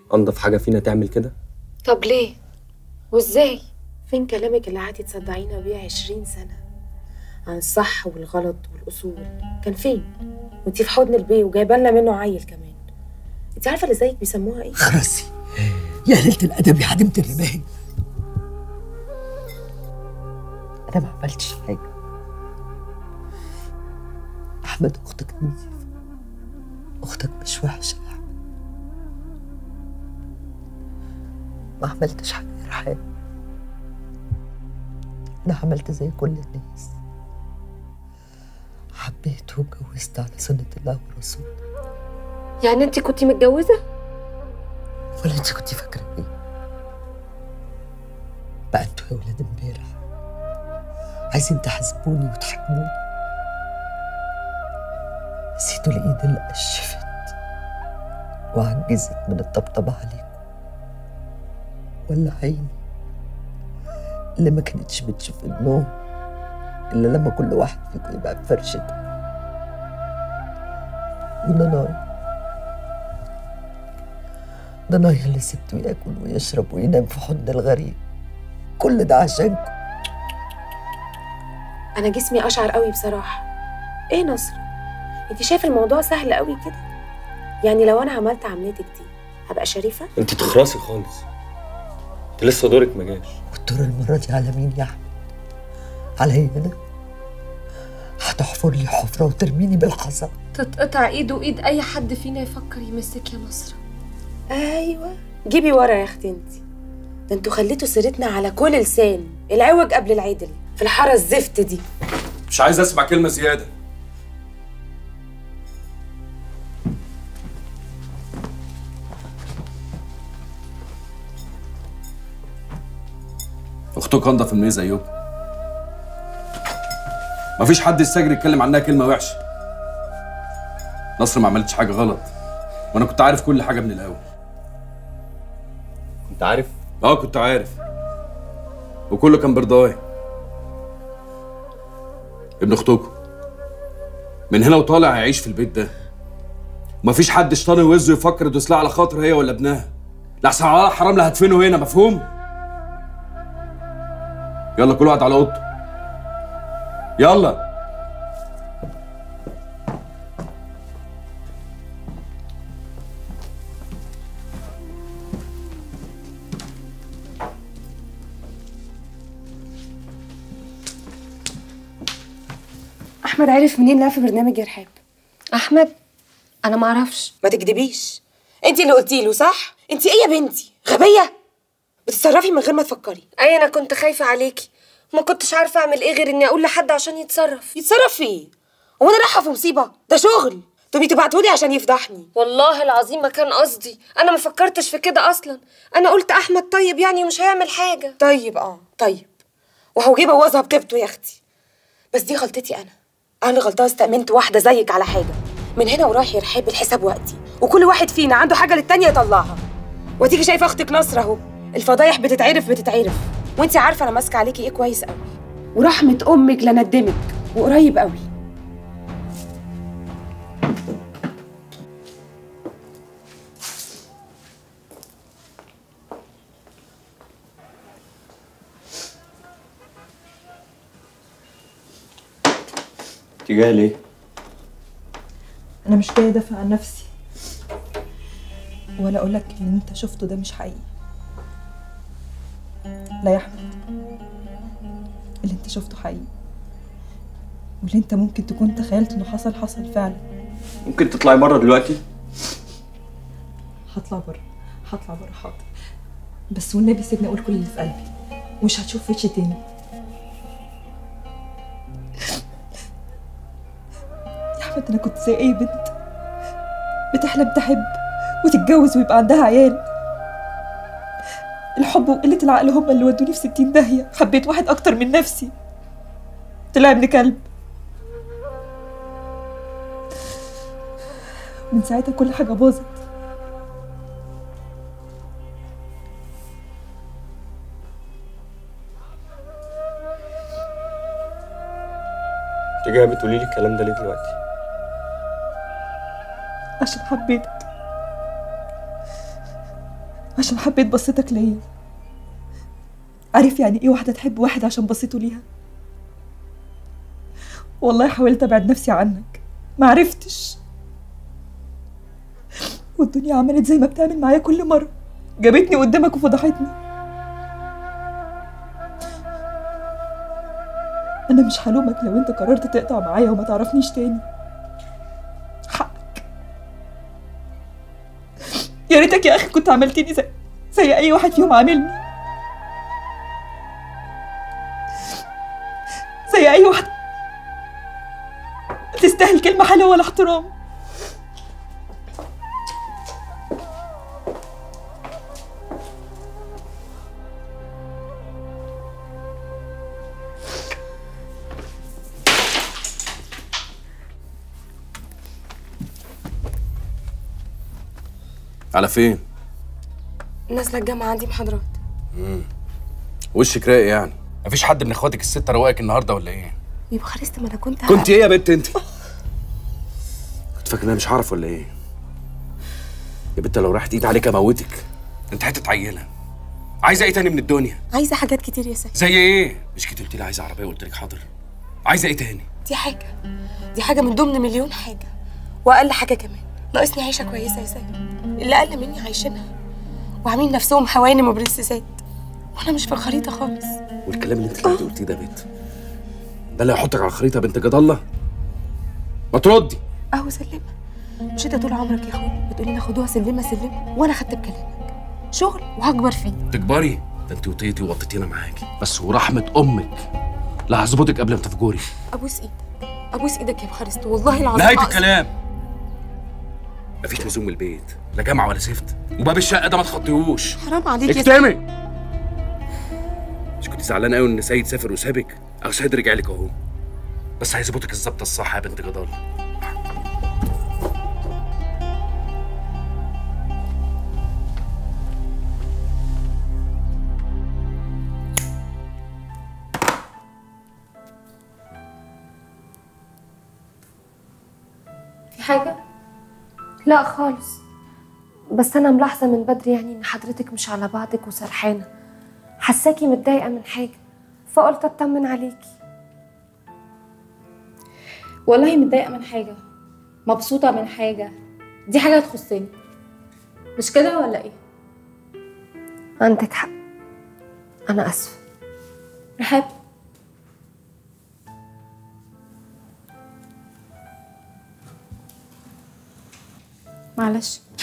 انضف حاجه فينا تعمل كده طب ليه وازاي فين كلامك اللي قعدتي تصدعينا بيه عشرين سنة عن الصح والغلط والأصول كان فين؟ وانتي في حضن البي وجايبه لنا منه عيل كمان انتي عارفة اللي زيك بيسموها ايه؟ خرسي يا ليلة الأدب يا حديمة الرماية أنا ما عملتش حاجة أحمد أختك نظيفة أختك مش وحشة يا أحمد ما عملتش حاجة يا رحاب أنا عملت زي كل الناس حبيت واتجوزت على سنة الله ورسوله يعني انت كنتي متجوزه ولا انت كنت فاكرة ايه؟ بقى انتوا يا ولاد امبارح عايزين تحاسبوني وتحاكموني نسيتوا الايد اللي قشفت وعجزت من الطبطبة عليكم ولا عيني اللي ما كانتش بتشوف النوم إلا لما كل واحد فيكم يبقى بفرشته ونناي ضنايا اللي سبته ياكل ويشرب وينام في حضن الغريب كل ده عشانكم أنا جسمي أشعر قوي بصراحة ايه نصر؟ انتي شايف الموضوع سهل قوي كده؟ يعني لو أنا عملت عملتك دي هبقى شريفة؟ انت تخرسي خالص انت لسه دورك ما جاش والدور المرة دي على مين يا أحمد؟ عليا أنا؟ هتحفر لي حفرة وترميني بالحصى تتقطع ايد وايد اي حد فينا يفكر يمسك يا نصر ايوه جيبي ورا يا اختي انتي ده انتوا خليتوا سيرتنا على كل لسان العوج قبل العدل في الحارة الزفت دي مش عايز اسمع كلمه زياده اختك انضف من ايه زيكم مفيش حد يستجري يتكلم عنها كلمه وحشه نصر ما عملتش حاجه غلط وانا كنت عارف كل حاجه من الاول كنت عارف اه كنت عارف وكله كان برضاي ابن اختكم من هنا وطالع هيعيش في البيت ده ومفيش حد شيطان وزه يفكر يدوس لها على خاطر هي ولا ابنها لحسن على حرام لا هدفنه هنا مفهوم يلا كل واحد على اوضته يلا احمد عرف منين لا في برنامج ارهاب احمد انا ما اعرفش ما تكدبيش انت اللي قلتي له صح انت ايه يا بنتي غبيه بتتصرفي من غير ما تفكري اي انا كنت خايفه عليكي ما كنتش عارفه اعمل ايه غير اني اقول لحد عشان يتصرف يتصرف في ايه هو انا رايحه في مصيبه ده شغل تبقي تبعتولي عشان يفضحني والله العظيم ما كان قصدي انا ما فكرتش في كده اصلا انا قلت احمد طيب يعني مش هيعمل حاجه طيب اه طيب وهو جه بوظها بكبته يا اختي بس دي غلطتي انا انا اللي غلطانه استأمنت واحده زيك على حاجه من هنا ورايح يرحب بالحساب وقتي وكل واحد فينا عنده حاجه للتانيه يطلعها وتيجي شايفه اختك نصر اهو الفضايح بتتعرف بتتعرف وانت عارفه انا ماسكه عليكي ايه كويس قوي ورحمه امك لندمك وقريب قوي انت جايه ليه؟ انا مش جايه ادافع عن نفسي ولا اقول لك اللي انت شفته ده مش حقيقي لا يا احمد اللي انت شفته حقيقي واللي انت ممكن تكون تخيلت انه حصل حصل فعلا ممكن تطلعي بره دلوقتي؟ هطلع بره هطلع بره حاضر بس والنبي سيبني اقول كل اللي في قلبي ومش هتشوف وشي تاني يا احمد انا كنت زي اي بنت بتحلم تحب وتتجوز ويبقى عندها عيال الحب وقلة العقل هما اللي ودوني في ستين داهية حبيت واحد أكتر من نفسي طلع ابن كلب من ساعتها كل حاجة باظت انت جايه بتقولي لي الكلام ده ليه دلوقتي؟ عشان حبيتك عشان حبيت بصتك ليا عارف يعني ايه واحدة تحب واحد عشان بصيته ليها والله حاولت ابعد نفسي عنك ما عرفتش والدنيا عملت زي ما بتعمل معايا كل مرة جابتني قدامك وفضحتني أنا مش هلومك لو أنت قررت تقطع معايا وما تعرفنيش تاني حقك يا ريتك يا أخي كنت عملتني زي زي أي واحد فيهم عاملني زي أي واحد تستاهل كلمة حلوة ولا احترام على فين نازله الجامعه عندي محاضرات وشك رايق يعني مفيش حد من اخواتك الستة رواقك النهارده ولا ايه يبقى خرست ما انا كنت كنت ايه يا بنت انت كنت فاكر إن انا مش هعرف ولا ايه يا بنت لو راحت ايد عليك اموتك انت حته عيله عايزه ايه تاني من الدنيا عايزه حاجات كتير يا سيد زي ايه مش كنت قلت لي عايزه عربيه قلت لك حاضر عايزه ايه تاني دي حاجه دي حاجه من ضمن مليون حاجه واقل حاجه كمان ناقصني عيشه كويسه يا سيد اللي اقل مني عايشينها وعاملين نفسهم هوانم وبرنسيسات وانا مش في الخريطه خالص والكلام اللي انت طلعت قلتيه ده يا بنت ده اللي هيحطك على الخريطه يا بنت جد الله ما تردي اهو سلمه مش انت طول عمرك يا اخويا بتقولي لنا خدوها سلمه سلمه وانا خدت بكلامك شغل وهكبر فيه تكبري ده انت وطيتي ووطيتينا معاكي بس ورحمه امك لا هظبطك قبل ما تفجري ابوس ايدك ابوس ايدك يا بخرست والله العظيم نهايه أقصد. الكلام مفيش لزوم من البيت لا جامعه ولا زفت وباب الشقه ده ما تخطيهوش حرام عليك يا سيد اكتمي مش كنت زعلان قوي ان سيد سافر وسابك او سيد رجع لك اهو بس هيظبطك الظبطه الصح يا بنت جدال في حاجة؟ لا خالص بس أنا ملاحظة من بدري يعني إن حضرتك مش على بعضك وسرحانة حساكي متضايقة من حاجة فقلت أطمن عليكي والله متضايقة من حاجة مبسوطة من حاجة دي حاجة تخصني مش كده ولا ايه؟ عندك حق أنا آسفة رحاب معلش